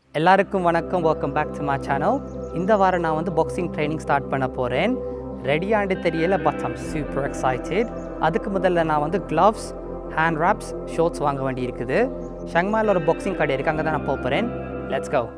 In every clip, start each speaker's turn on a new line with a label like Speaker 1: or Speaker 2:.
Speaker 1: எல்லாருக்கும் வணக்கம் welcome back to my channel இந்த வாரம் நான் வந்து பாக்ஸிங் ட்ரைனிங் ஸ்டார்ட் பண்ண போகிறேன் ரெடியாண்டு தெரியல பட் ஐம் சூப்பர் எக்ஸைட்டட் அதுக்கு முதல்ல நான் வந்து க்ளவ்ஸ் ஹேண்ட் ராப்ஸ் ஷோட்ஸ் வாங்க வேண்டி இருக்குது ஷங்மாயில் ஒரு பாக்ஸிங் கடை இருக்குது அங்கே தான் நான் போக போகிறேன் let's go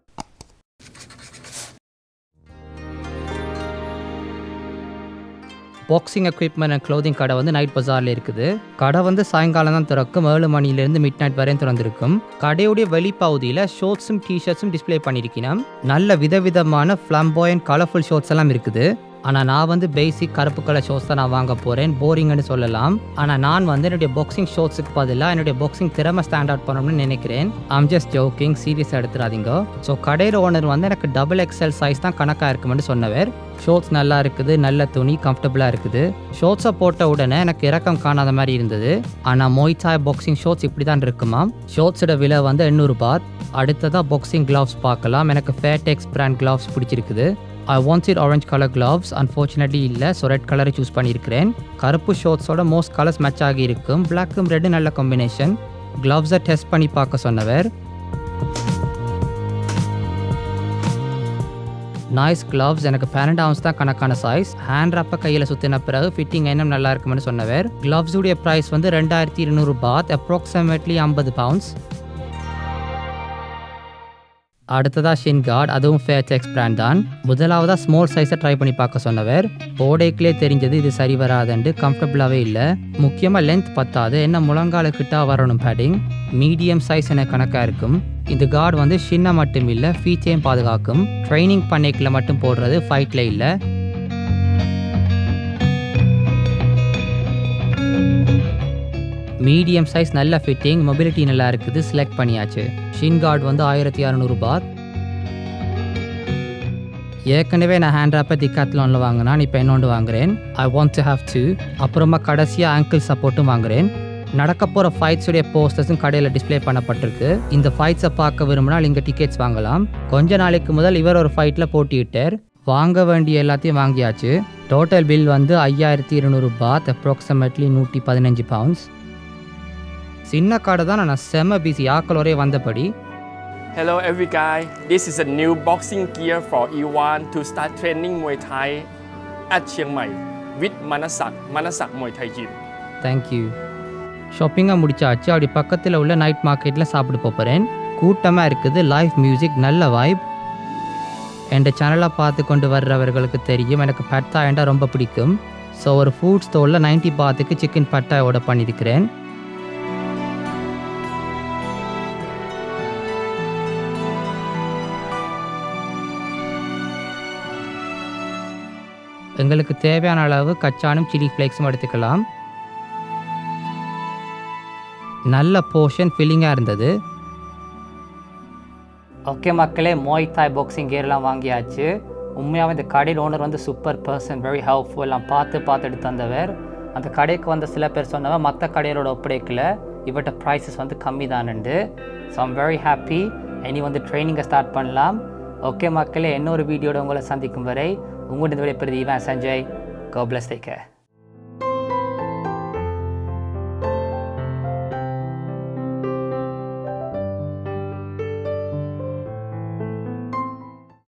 Speaker 1: boxing equipment and clothing கடை வந்து நைட் பஜாரில் இருக்குது கடை வந்து சாயங்காலம் தான் திறக்கும் ஏழு மணிலேருந்து மிட் நைட் வரையும் திறந்திருக்கும் கடையுடைய வெளிப்பகுதியில் ஷோட்ஸும் டிஷர்ட்ஸும் டிஸ்ப்ளே பண்ணியிருக்கணும் நல்ல விதவிதமான ஃப்ளம்போயன் கலர்ஃபுல் ஷோட்ஸ் எல்லாம் இருக்குது ஆனால் நான் வந்து பேசிக் கருப்பு கலர் ஷோட்ஸ் தான் நான் வாங்க போகிறேன் போரிங்னு சொல்லலாம் ஆனால் நான் வந்து என்னுடைய பாக்ஸிங் ஷோட்ஸுக்கு பதிலாக என்னுடைய பாக்ஸிங் திறமை ஸ்டாண்ட் அவுட் பண்ணணும்னு நினைக்கிறேன் ஐம் ஜஸ்ட் ஜோக்கிங் சீரியஸ் எடுத்துடாதீங்க ஸோ கடையில் ஓனர் வந்து எனக்கு டபுள் எக்ஸ்எல் சைஸ் தான் கணக்காக இருக்குமென்னு சொன்னவர் ஷோட்ஸ் நல்லா இருக்குது நல்ல துணி கம்ஃபர்டபுளாக இருக்குது ஷோட்ஸை போட்ட உடனே எனக்கு இறக்கம் காணாத மாதிரி இருந்தது ஆனால் மொய்சாய் பாக்ஸிங் ஷோட்ஸ் இப்படி தான் இருக்குமா ஷோட்ஸோட விலை வந்து எண்ணூறு பாத் அடுத்ததாக பாக்ஸிங் கிளவ்ஸ் பார்க்கலாம் எனக்கு ஃபேடெக்ஸ் பிராண்ட் கிளவ்ஸ் பிடிச்சிருக்குது I wants it orange colour gloves unfortunately இல்லை ஸோ ரெட் கலரை சூஸ் பண்ணியிருக்கிறேன் கருப்பு ஷோட்ஸோட மோஸ்ட் கலர்ஸ் மேட்ச் ஆகி இருக்கும் பிளாக்கும் ரெட்டு நல்ல காம்பினேஷன் கிளவ்ஸை டெஸ்ட் பண்ணி பார்க்க சொன்னவர் நாய்ஸ் கிளவ்ஸ் எனக்கு பன்னெண்டு ounce தான் கணக்கான சைஸ் ஹேண்ட் ராப்பை கையில் சுற்றின பிறகு ஃபிட்டிங் இன்னும் நல்லா இருக்கும்னு சொன்னவர் கிளவ்ஸுடைய ப்ரைஸ் வந்து ரெண்டாயிரத்தி இருநூறு பாத் அப்ராக்சிமேட்லி ஐம்பது பவுண்ட்ஸ் அடுத்ததா ஷின் கார்ட் அதுவும் ஃபேர்டெக்ஸ் பிராண்ட் தான் முதலாவதாக ஸ்மால் சைஸை ட்ரை பண்ணி பார்க்க சொன்னவர் போடைக்குள்ளே தெரிஞ்சது இது சரி வராதுண்டு கம்ஃபர்டபுளாகவே இல்லை முக்கியமாக லென்த் பத்தாது என்ன முழங்கால கிட்டா வரணும் பேடிங் மீடியம் சைஸ் என கணக்காக இருக்கும் இந்த கார்டு வந்து சின்ன மட்டும் இல்லை ஃபீச்சையும் பாதுகாக்கும் ட்ரைனிங் பண்ணைக்குள்ள மட்டும் போடுறது ஃபைட்டில் இல்லை மீடியம் சைஸ் நல்ல ஃபிட்டிங் மொபிலிட்டி நல்லா இருக்குது செலக்ட் பண்ணியாச்சு ஷின் கார்டு வந்து ஆயிரத்தி அறநூறு பாத் ஏற்கனவே நான் ஹேண்ட் ராப்பை திக்காத்லானில் வாங்கினான் இப்போ இன்னொன்று வாங்குறேன் I want to have two அப்புறமா கடைசியாக ஆங்கிள் சப்போர்ட்டும் வாங்குறேன் நடக்க போகிற ஃபைட்ஸுடைய போஸ்டர்ஸும் கடையில் டிஸ்ப்ளே பண்ணப்பட்டிருக்கு இந்த ஃபைட்ஸை பார்க்க விரும்பினால் இங்கே டிக்கெட்ஸ் வாங்கலாம் கொஞ்ச நாளைக்கு முதல் இவர் ஒரு ஃபைட்டில் போட்டியிட்டார் வாங்க வேண்டிய எல்லாத்தையும் வாங்கியாச்சு டோட்டல் பில் வந்து ஐயாயிரத்தி இருநூறு பாத் அப்ராக்சிமேட்லி நூற்றி பதினஞ்சு பவுண்ட்ஸ் சின்ன கடை தான் நான் செம்ம பிஸி ஆக்களோரே வந்தபடி
Speaker 2: Hello every guy. This is a new boxing gear for Iwan to start training Muay Thai at Chiang Mai with Manasak, Manasak Muay Thai Gym.
Speaker 1: Thank you ஷாப்பிங்காக முடிச்சாச்சு அப்படி பக்கத்தில் உள்ள நைட் மார்க்கெட்டில் சாப்பிட போகிறேன் கூட்டமாக இருக்குது லைவ் மியூசிக் நல்ல வைப் என் சேனலை பார்த்து கொண்டு வர்றவர்களுக்கு தெரியும் எனக்கு பட்டா ஏண்டா ரொம்ப பிடிக்கும் ஸோ ஒரு ஃபுட் ஸ்டோரில் நைன்ட்டி பாத்துக்கு சிக்கன் பட்டா ஆர்டர் பண்ணியிருக்கிறேன் எங்களுக்கு தேவையான அளவு கச்சானும் சில்லி ஃப்ளேக்ஸும் எடுத்துக்கலாம் நல்ல போர்ஷன் ஃபில்லிங்காக இருந்தது ஓகே மக்களே மோய் தாய் பாக்ஸிங் கேர்லாம் வாங்கியாச்சு உண்மையாகவே இந்த கடையில் ஓனர் வந்து சூப்பர் பர்சன் வெரி ஹெல்ப்ஃபுல் எல்லாம் பார்த்து பார்த்து எடுத்து தந்தவர் அந்த கடைக்கு வந்த சில பேர் சொன்னவர் மற்ற கடைகளோட ஒப்படைக்கல இவர்கிட்ட ப்ரைஸஸ் வந்து கம்மி தானுண்டு ஸோ ஐம் வெரி ஹாப்பி இனி வந்து ட்ரைனிங்கை ஸ்டார்ட் பண்ணலாம் ஓகே மக்களே இன்னொரு வீடியோட உங்களை சந்திக்கும் வரை உங்கள்கிட்ட விடைபெறுது இவன் Sanjay go plus take care